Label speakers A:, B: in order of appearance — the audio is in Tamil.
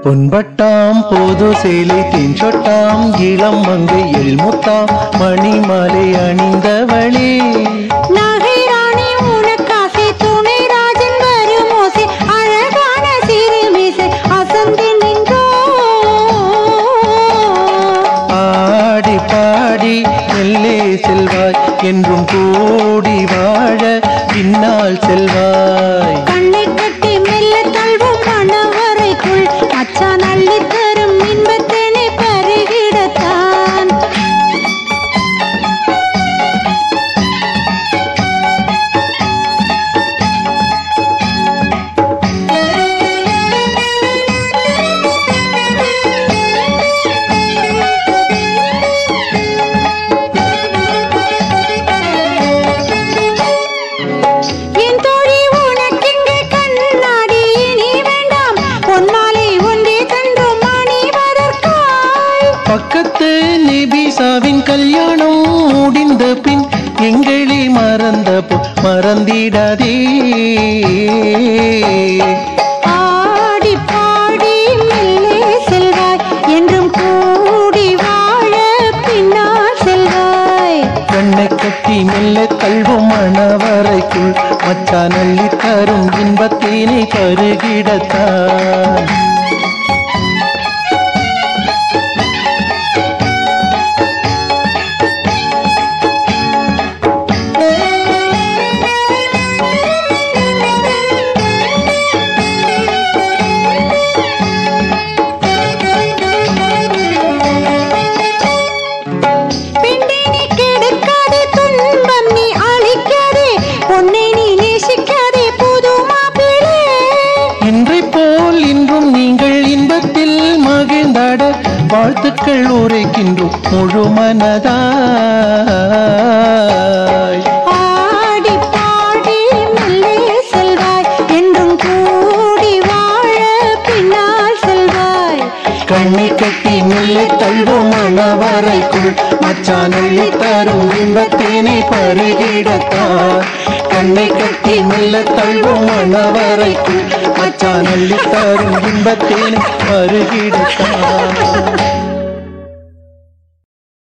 A: பொன்பட்டாம் போது சேலை தேன் சொட்டாம் இளம் மங்கை எழில்முத்தாம் மணிமாலை அணிந்தவளே
B: நகை ராணி உனக்காசை துணை ராஜன் வருமோசை அழகான சிறுமிசை அசந்து நின்றோ
A: ஆடி பாடி மெல்லே செல்வாய் என்றும் கூடி வாழ பின்னால் செல்வாய்
B: கண்ணை கட்டி மெல்ல தள்ளும் மணவரைக்குள் மச்சான் அள்ளி தரும் இன்பத்தினை பருகிடத்தான் என் தோழி உனக்கெங்கே கண்ணாடி இனி வேண்டாம் பொன்மாலை ஒன்றே கண்டோம் அணிவதற்காய்
A: பக்கத்து நெபிசாவின் கல்யாணம் முடிந்த பின் எங்களை மறந்த போ மறந்திடாதே
B: ஆடி பாடி மெல்லே செல்வாய் என்றும் கூடி வாழ பின்னால் செல்வாய்
A: கண்ணை கட்டி மெல்ல தள்ளும் மணவரைக்குள் மச்சான் அள்ளி தரும் இன்பத்தினை பருகிடத்தான்
B: பெண்ணை நீ கெடுக்காதே துன்பம் நீ அழிக்காதே பொன்னை நீ நேசிக்காதே புது மாப்பிளே
A: இன்றை போல் இன்றும் நீங்கள் இன்பத்தில் மகிழ்ந்தாட வாழ்த்துக்கள் உரைக்கின்றோம் முழு மனதாய்
B: ஆடி பாடி மெல்லே செல்வாய் என்றும் கூடி வாழ பின்னால் செல்வாய்
A: கண்ணை கட்டி மெல்ல தள்ளும் மணவரைக்குள் மச்சான் அள்ளி தரும் இன்பத்தினை பருகிடத்தான் கண்ணை கட்டி மெல்ல தள்ளும் மணவரைக்குள் மச்சான் அள்ளி தரும் இன்பத்தினை பருகிடத்தான்